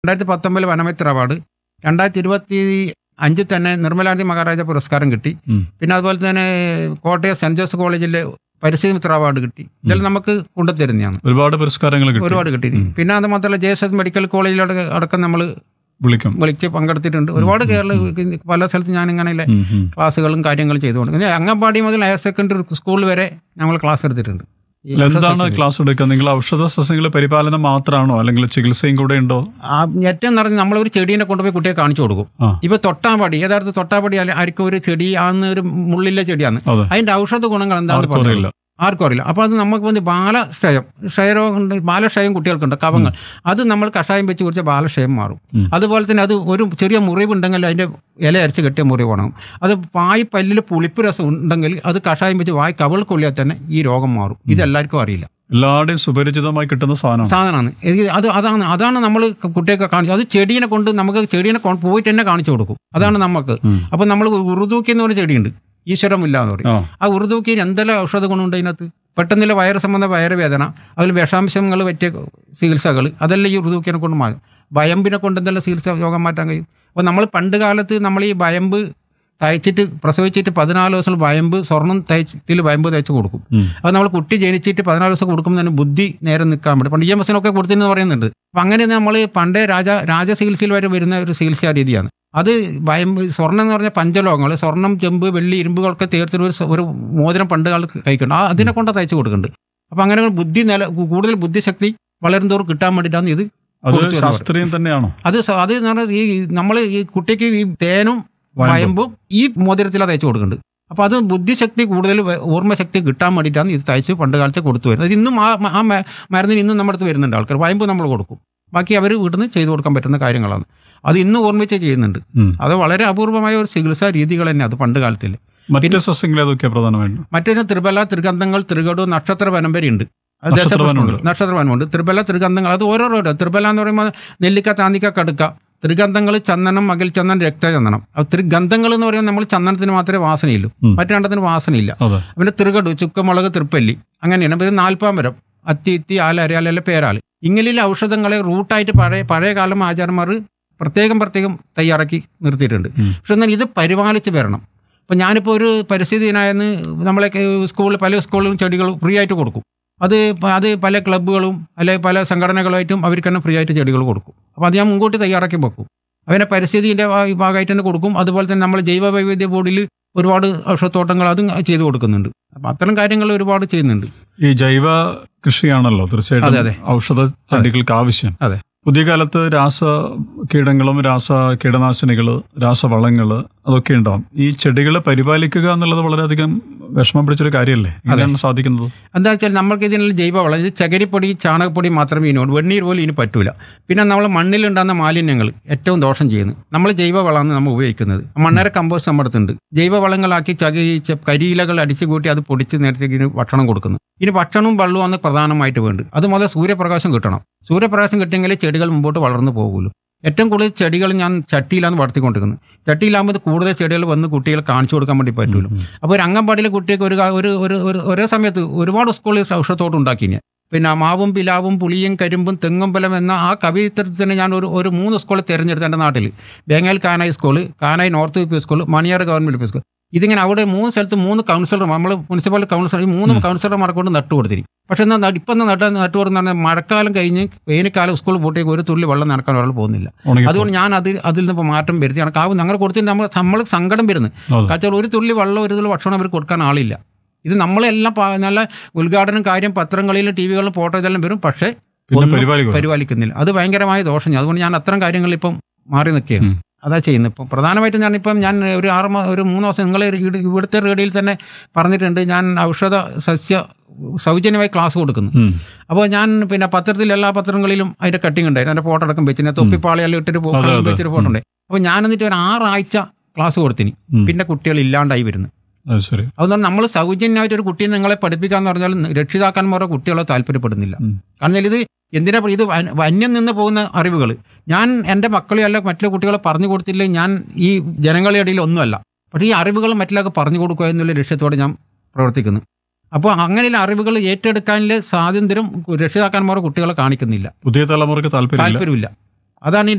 രണ്ടായിരത്തി പത്തൊമ്പതിൽ വനമിത്ര അവാർഡ് രണ്ടായിരത്തി ഇരുപത്തി അഞ്ചിൽ തന്നെ നിർമ്മലാനന്ദി മഹാരാജ പുരസ്കാരം കിട്ടി ഉം. പിന്നെ അതുപോലെ തന്നെ കോട്ടയം സെന്റ് ജോസഫ് കോളേജിലെ പരിസ്ഥിതി മിത്ര അവാർഡ് കിട്ടി ഇതെല്ലാം നമുക്ക് കൊണ്ടുതരുന്നതാണ് ഒരുപാട് പുരസ്കാരങ്ങൾ കിട്ടി ഒരുപാട് കിട്ടി പിന്നെ അത് മാത്രമല്ല ജെ എസ് എസ് മെഡിക്കൽ കോളേജിലോട്ട് അടക്കം നമ്മൾ വിളിക്കും വിളിച്ച് പങ്കെടുത്തിട്ടുണ്ട് ഒരുപാട് കേരള പല സ്ഥലത്ത് ഞാൻ ഇങ്ങനെ ഉം, ഉം. ക്ലാസ്സുകളും കാര്യങ്ങളും ചെയ്തുകൊണ്ട് പിന്നെ അംഗൻവാടി മുതൽ ഹയർ സെക്കൻഡറി സ്കൂൾ വരെ ഞങ്ങൾ ക്ലാസ് എടുത്തിട്ടുണ്ട് ഈ അല്ല, എന്താണ് ഔഷധ ക്ലാസ് എടുക്കുക നിങ്ങൾ ഔഷധ സസ്യങ്ങളുടെ പരിപാലനം മാത്രമാണോ അല്ലെങ്കിൽ ചികിത്സയും കൂടെ ഉണ്ടോ ആ, ഏറ്റവും നിറഞ്ഞ് നമ്മളൊരു ചെടീനെ കൊണ്ടുപോയി കുട്ടിയെ കാണിച്ചു കൊടുക്കും ആ ഇപ്പൊ തൊട്ടാമ്പടി യഥാർത്ഥ തൊട്ടാമ്പടി അല്ല ആർക്കും ഒരു ചെടി ആന്ന് ഒരു മുള്ളിലെ ചെടിയാണ് അതെ അതിന്റെ ഔഷധ ഗുണങ്ങൾ ആർക്കും എന്താണെന്ന് അറിയില്ല ആർക്കും അറിയില്ല അപ്പോൾ അത് നമുക്ക് വന്ന് ബാലക്ഷയം ക്ഷയരോഗം ഉണ്ട് ബാലക്ഷയം കുട്ടികൾക്കുണ്ട് കവങ്ങൾ അത് നമ്മൾ കഷായം വെച്ച് കുറിച്ച് ബാലക്ഷയം മാറും ഉം. അതുപോലെ തന്നെ അത് ഒരു ചെറിയ മുറിവുണ്ടെങ്കിൽ അതിന്റെ ഇല അരച്ച് കെട്ടിയ മുറിവ് ഉണങ്ങും അത് വായി പല്ലിൽ പുളിപ്പ് രസം ഉണ്ടെങ്കിൽ അത് കഷായം വെച്ച് വായി കവൾ കൊള്ളിയാൽ തന്നെ ഈ രോഗം മാറും ഇത് എല്ലാവർക്കും അറിയില്ല എല്ലാവരുടെയും സുപരിചിതമായി കിട്ടുന്ന സാധനമാണ് സാധനമാണ് ഇത് അത് അതാണ് അതാണ് നമ്മൾ കുട്ടിയൊക്കെ കാണിച്ചു അത് ചെടീനെ കൊണ്ട് നമുക്ക് ചെടീനെ കൊ- പോയിട്ട് തന്നെ കാണിച്ചു കൊടുക്കും അതാണ് നമുക്ക് ഉം. അപ്പം നമ്മൾ ഉറുദൂക്കി എന്ന് പറഞ്ഞ ചെടിയുണ്ട് ഈശ്വരമില്ല എന്ന് പറയും ആ ആ ഉറുദൂക്കി എന്തെല്ലാം ഔഷധ ഗുണമുണ്ട് അതിനകത്ത് പെട്ടെന്നുള്ള വയറ് സംബന്ധ വയറുവേദന അതിൽ വിഷാംശങ്ങൾ പറ്റിയ ചികിത്സകൾ അതെല്ലാം ഈ ഉറുദൂക്കിനെ കൊണ്ട് മാറും വയമ്പിനെ കൊണ്ട് എന്തെല്ലാം ചികിത്സ രോഗം മാറ്റാൻ കഴിയും അപ്പോൾ നമ്മൾ പണ്ട് കാലത്ത് നമ്മൾ ഈ വയമ്പ് തയ്ച്ചിട്ട് പ്രസവിച്ചിട്ട് പതിനാല് ദിവസം വയമ്പ് സ്വർണം തയ്ച്ചിൽ വയമ്പ് തയ്ച്ച് കൊടുക്കും ഉം. അത് നമ്മൾ കുട്ടി ജനിച്ചിട്ട് പതിനാല് ദിവസം കൊടുക്കുമ്പോൾ തന്നെ ബുദ്ധി നേരെ നിൽക്കാൻ പറ്റും പണ്ട് ഇ എം എസിനൊക്കെ കൊടുത്തിരുന്ന് പറയുന്നുണ്ട് അപ്പം അങ്ങനെ നമ്മൾ പണ്ടേ രാജ രാജചികിത്സയിൽ വരെ വരുന്ന ഒരു ചികിത്സാ രീതിയാണ് അത് വയമ്പ് സ്വർണ്ണം എന്ന് പറഞ്ഞാൽ പഞ്ചലോകങ്ങൾ സ്വർണം ചെമ്പ് വെള്ളി ഇരുമ്പുകളൊക്കെ തീർത്തിട്ട് ഒരു സ- ഒരു മോതിരം പണ്ട് കാലത്ത് കഴിക്കുന്നുണ്ട് ആ അതിനെ കൊണ്ട് തയ്ച്ച് കൊടുക്കുന്നുണ്ട് അപ്പം അങ്ങനെ ബുദ്ധി നില കൂടുതൽ ബുദ്ധിശക്തി വളരുന്തോറും കിട്ടാൻ വേണ്ടിയിട്ടാണ് ഇത് അത് കൊടുത്തു എന്ന് ശാസ്ത്രീയം തന്നെയാണോ അത് സ- അത് എന്ന് പറഞ്ഞാൽ ഈ നമ്മൾ ഈ കുട്ടിക്ക് ഈ തേനും വയമ്പും. വയമ്പും ഈ മോതിരത്തിലാണ് തയ്ച്ചു കൊടുക്കുന്നുണ്ട് അപ്പോൾ അത് ബുദ്ധിശക്തി കൂടുതൽ വ- ഓർമ്മശക്തി കിട്ടാൻ വേണ്ടിയിട്ടാണ് ഇത് തയ്ച്ച് പണ്ട് കാലത്ത് കൊടുത്തു വരുന്നത് അത് ഇന്നും ആ മ- ആ മ- മരുന്നിന് ഇന്നും നമ്മുടെ അടുത്ത് വരുന്നുണ്ട് ആൾക്കാർ വയമ്പ് നമ്മൾ കൊടുക്കും ബാക്കി അവർ വീട്ടിൽ നിന്ന് ചെയ്തു കൊടുക്കാൻ പറ്റുന്ന കാര്യങ്ങളാണ് അത് ഇന്നും ഓർമ്മിച്ച് ചെയ്യുന്നുണ്ട് ഉം. അത് വളരെ അപൂർവമായ ഒരു ചികിത്സാ രീതികൾ തന്നെ അത് പണ്ട് കാലത്തിൽ മറ്റ് സസ്യങ്ങൾ ഏതൊക്കെയാ പ്രധാനമായിട്ടും മറ്റൊരു ത്രിബല ത്രിഗന്ധങ്ങൾ ത്രികടു നക്ഷത്ര വനംവരെയുണ്ട് അത് നക്ഷത്രവനമുണ്ട്. ദശപുഷ്പമുണ്ട്. നക്ഷത്രവനമുണ്ട് ത്രിബല ത്രിഗന്ധങ്ങൾ അത് ഓരോരോ ത്രിബല എന്ന് പറയുമ്പോൾ നെല്ലിക്ക താന്നിക്ക കടുക്ക ത്രിഗന്ധങ്ങൾ ചന്ദനം മകിൽ ചന്ദനം രക്തചന്ദനം അത് ത്രിഗന്ധങ്ങൾ എന്ന് പറയുമ്പോൾ നമ്മൾ ചന്ദനത്തിന് മാത്രമേ വാസനയുള്ളൂ ഉം. മറ്റു രണ്ടത്തിന് വാസനയില്ല അതെ പിന്നെ തിറുകടു ചുക്കമുളക് തൃപ്പല്ലി അങ്ങനെയാണ് പിന്നെ നാൽപ്പാമരം അത്തി ഇത്തി ആല അരയാലല്ല പേരാല് ഇങ്ങനെയുള്ള ഔഷധങ്ങളെ റൂട്ടായിട്ട് പഴയ പഴയ കാലം ആചാര്യന്മാർ പ്രത്യേകം പ്രത്യേകം തയ്യാറാക്കി നിർത്തിയിട്ടുണ്ട് ഉം. പക്ഷെ എന്നാൽ ഇത് പരിപാലിച്ച് വരണം ഇപ്പം ഞാനിപ്പോൾ ഒരു പരിസ്ഥിതി ദിനായെന്ന് നമ്മളെ സ്കൂളിൽ പല സ്കൂളിലും ചെടികൾ ഫ്രീ ആയിട്ട് കൊടുക്കും അത് പ- അത് പല ക്ലബ്ബുകളും അല്ലെങ്കിൽ പല സംഘടനകളായിട്ടും അവർക്ക് തന്നെ ഫ്രീ ആയിട്ട് ചെടികൾ കൊടുക്കും അപ്പോൾ അത് ഞാൻ മുൻകൂട്ടി തയ്യാറാക്കി വെക്കും അതിനെ പരിസ്ഥിതിൻ്റെ ഭാഗമായിട്ട് തന്നെ കൊടുക്കും അതുപോലെ തന്നെ നമ്മൾ ജൈവ വൈവിധ്യ ബോർഡിൽ ഒരുപാട് ഔഷധത്തോട്ടങ്ങൾ അതും ചെയ്തു കൊടുക്കുന്നുണ്ട് അപ്പം അത്തരം കാര്യങ്ങൾ ഒരുപാട് ചെയ്യുന്നുണ്ട് ഈ ജൈവ കൃഷിയാണല്ലോ അതെ, തീർച്ചയായിട്ടും അതെ. ഔഷധ ചെടികൾക്ക് ആവശ്യം അതെ. പുതിയ കാലത്ത് രാസ കീടങ്ങളും രാസ കീടനാശിനികള് രാസവളങ്ങള് അതൊക്കെ ഉണ്ടാവും ഈ ചെടികളെ പരിപാലിക്കുക എന്നുള്ളത് വളരെയധികം വിഷമം പിടിച്ചൊരു കാര്യമല്ലേ എങ്ങനെയാണ് സാധിക്കുന്നത് എന്താ വെച്ചാൽ നമ്മൾക്ക് ഇതിനുള്ള ജൈവവളം ഇത് ചകരിപ്പൊടി ചാണകപ്പൊടി മാത്രമേ ഇതിനോട് വെണ്ണീർ പോലും ഇനി പറ്റൂല പിന്നെ നമ്മൾ മണ്ണിലുണ്ടാകുന്ന മാലിന്യങ്ങൾ ഏറ്റവും ദോഷം ചെയ്യുന്നു നമ്മൾ ജൈവവളമാണ് നമ്മൾ ഉപയോഗിക്കുന്നത് മണ്ണര കമ്പോസ്റ്റ് നമ്മുടെ അടുത്തുണ്ട് ജൈവവളങ്ങളാക്കി ചകി ച- കരിയിലകൾ അടിച്ചു കൂട്ടി അത് പൊടിച്ച് നേരത്തെ ഇതിന് ഭക്ഷണം കൊടുക്കുന്നു ഇനി ഭക്ഷണവും വെള്ളവുമാണ് പ്രധാനമായിട്ട് വേണ്ടത് അത് മുതൽ സൂര്യപ്രകാശം കിട്ടണം സൂര്യപ്രകാശം കിട്ടിയെങ്കിലേ ചെടികൾ മുമ്പോട്ട് വളർന്നു പോകുള്ളൂ ഏറ്റവും കൂടുതൽ ചെടികൾ ഞാൻ ചട്ടിയിലാണ് വളർത്തിക്കൊണ്ടിരിക്കുന്നത് ചട്ടിയിലാകുമ്പോൾ ഇത് കൂടുതൽ ചെടികൾ വന്ന് കുട്ടികളെ കാണിച്ചു കൊടുക്കാൻ വേണ്ടി പറ്റുള്ളൂ അപ്പോൾ ഒരു അംഗൻവാടിയിലെ കുട്ടിയൊക്കെ ഒരു കാ- ഒരു ഒരു ഒരു- ഒരേ സമയത്ത് ഒരുപാട് സ്കൂളിൽ ഔഷധത്തോട്ട് ഉണ്ടാക്കി ഞാൻ പിന്നെ മാവും പിലാവും പുളിയും കരിമ്പും തെങ്ങും ബലം എന്ന ആ കവിത്രത്തിൽ തന്നെ ഞാൻ ഒരു ഒരു മൂന്ന് സ്കൂൾ തിരഞ്ഞെടുത്ത എൻ്റെ നാട്ടിൽ ബേങ്ങൽ Kanayi school Kanayi north U P school Maniyar government U P school ഇതിങ്ങനെ അവിടെ മൂന്ന് സ്ഥലത്ത് മൂന്ന് കൗൺസിലർ നമ്മൾ മുനിസിപ്പൽ കൗൺസിലർ ഈ മൂന്ന് കൗൺസിലർമാരെ കൊണ്ട് നട്ടു കൊടുത്തിരി പക്ഷേ എന്നാൽ നട്ട് ഇപ്പം നട്ട് നട്ടു കൊടുക്കുന്ന മഴക്കാലം കഴിഞ്ഞ് വേനൽക്കാലം സ്കൂൾ പൂട്ടേക്ക് ഒരു തുള്ളി വെള്ളം നടക്കാൻ ഒരാൾ പോകുന്നില്ല ഉണങ്ങി അതുകൊണ്ട് ഞാൻ അതിൽ അതിൽ നിന്ന് ഇപ്പോൾ മാറ്റം വരുത്തി കണക്ക് ആവും ഞങ്ങൾ കൊടുത്തിട്ട് നമ്മൾ നമ്മൾ സങ്കടം വരുന്നു അതെ. കാരണം ഒരു തുള്ളി വെള്ളം ഒരു തുള്ളി ഭക്ഷണം അവർ കൊടുക്കാൻ ആളില്ല ഇത് നമ്മളെല്ലാം പ- നല്ല ഉദ്ഘാടനം കാര്യം പത്രങ്ങളിലും ടി വികളിലും ഫോട്ടോ ഇതെല്ലാം വരും പക്ഷേ പിന്നെ ഒന്നും പരിപാലിക്കുക പരിപാലിക്കുന്നില്ല അത് ഭയങ്കരമായ ദോഷം അതുകൊണ്ട് ഞാൻ അത്തരം കാര്യങ്ങളിൽ ഇപ്പം മാറി നിൽക്കുകയാണ് ഉം. അതാ ചെയ്യുന്നത് ഇപ്പം പ്രധാനമായിട്ടും ഞാൻ ഇപ്പം ഞാൻ ഒരു ആറ് മാ ഒരു മൂന്ന് ദിവസം നിങ്ങൾ ഇവിടുത്തെ റേഡിയോയിൽ തന്നെ പറഞ്ഞിട്ടുണ്ട് ഞാൻ ഔഷധ സസ്യ സൗജന്യമായി ക്ലാസ് കൊടുക്കുന്നു ഉം. അപ്പോൾ ഞാൻ പിന്നെ പത്രത്തിൽ എല്ലാ പത്രങ്ങളിലും അതിന്റെ കട്ടിങ് ഉണ്ടായിരുന്നു അതിന്റെ ഫോട്ടോ അടക്കം വെച്ചിന് തൊപ്പിപ്പാളിയെല്ലാം ഇട്ടിട്ട് ഫോ- അതെ, അതെ. വെച്ചിട്ട് ഫോട്ടോ ഉണ്ട് അപ്പോൾ ഞാൻ എന്നിട്ട് ഒരു ആറാഴ്ച ക്ലാസ് കൊടുത്തിന് ഉം. പിന്നെ കുട്ടികൾ ഇല്ലാണ്ടായി വരുന്നു അത് ശരി അതുകൊണ്ട് നമ്മൾ സൗജന്യമായിട്ട് ഒരു കുട്ടിയെ നിങ്ങളെ പഠിപ്പിക്കാന്ന് പറഞ്ഞാൽ രക്ഷിതാക്കന്മാരോ കുട്ടികളോ താല്പര്യപ്പെടുന്നില്ല ഉം. കാരണം ഇത് എന്തിനാ പറ- ഇത് വൻ- വന്യം നിന്ന് പോകുന്ന അറിവുകൾ ഞാൻ എൻ്റെ മക്കളെ അല്ല മറ്റുള്ള കുട്ടികളെ പറഞ്ഞു കൊടുത്തില്ലേ ഞാൻ ഈ ജനങ്ങളുടെ ഇടയിൽ ഒന്നുമല്ല പക്ഷേ ഈ അറിവുകൾ മറ്റുള്ളവർക്ക് പറഞ്ഞു കൊടുക്കുക എന്നുള്ള ലക്ഷ്യത്തോടെ ഞാൻ പ്രവർത്തിക്കുന്നു അപ്പോൾ അങ്ങനെയുള്ള അറിവുകൾ ഏറ്റെടുക്കാനുള്ള സ്വാതന്ത്ര്യം രക്ഷിതാക്കന്മാരോ കുട്ടികളെ കാണിക്കുന്നില്ല പുതിയ തലമുറയ്ക്ക് താല്പര്യമില്ല താല്പര്യമില്ല അതാണ് ഈ